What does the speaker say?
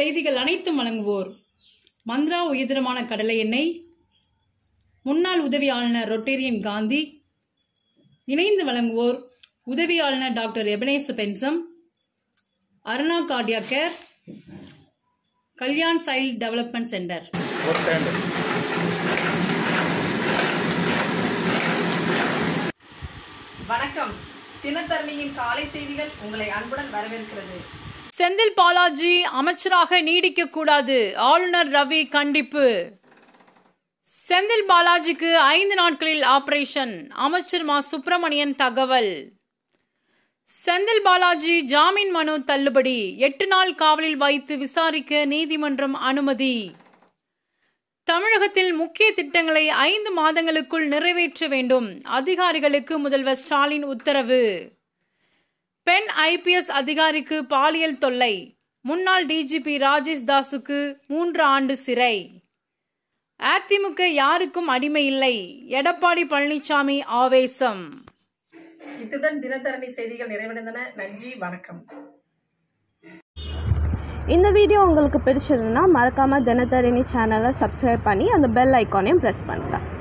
செய்திகள் அனைத்தும் வழங்குவோர் மந்த்ரா உயர்தரமான கடலை எண்ணெய் முன்னாள் உதவி ஆளுநர் ரொட்டேரியன் காந்தி இணைந்து வழங்குவோர் உதவி ஆளுநர் டாக்டர் எபனேச பென்சம் Aruna cardia care Kalyan child development centre ஒரு ஸ்டாண்டு வணக்கம் தினத்தரணியின் காலை செய்திகள் உங்களை அன்புடன் வரவேற்கிறது செந்தில் பாலாஜி அமைச்சராக நீடிக்க கூடாது ஆளுநர் ரவி கண்டிப்பு செந்தில் பாலாஜிக்கு ஐந்து நாட்களில் ஆபரேஷன் அமைச்சர் மா சுப்பிரமணியன் தகவல் செந்தில் பாலாஜி ஜாமீன் மனு தள்ளுபடி எட்டு நாள் காவலில் வைத்து விசாரிக்க நீதிமன்றம் அனுமதி தமிழகத்தில் முக்கிய திட்டங்களை ஐந்து மாதங்களுக்குள் நிறைவேற்ற வேண்டும் அதிகாரிகளுக்கு முதல்வர் ஸ்டாலின் உத்தரவு பெண் ஐபிஎஸ் அதிகாரிக்கு பாலியல் தொல்லை முன்னாள் டிஜிபி ராஜேஷ் தாஸுக்கு மூன்று ஆண்டு சிறை அதிமுக யாருக்கும் அடிமை இல்லை எடப்பாடி பழனிசாமி ஆவேசம் இத்துடன் தினத்தரணி செய்திகள் நிறைவடைந்தன நன்றி வணக்கம் இந்த வீடியோ உங்களுக்கு பிடிச்சிருந்தா மறக்காமல் தினத்தரணி சேனலை சப்ஸ்கிரைப் பண்ணி அந்த பெல் ஐக்கானையும் ப்ரெஸ் பண்ணுங்கள்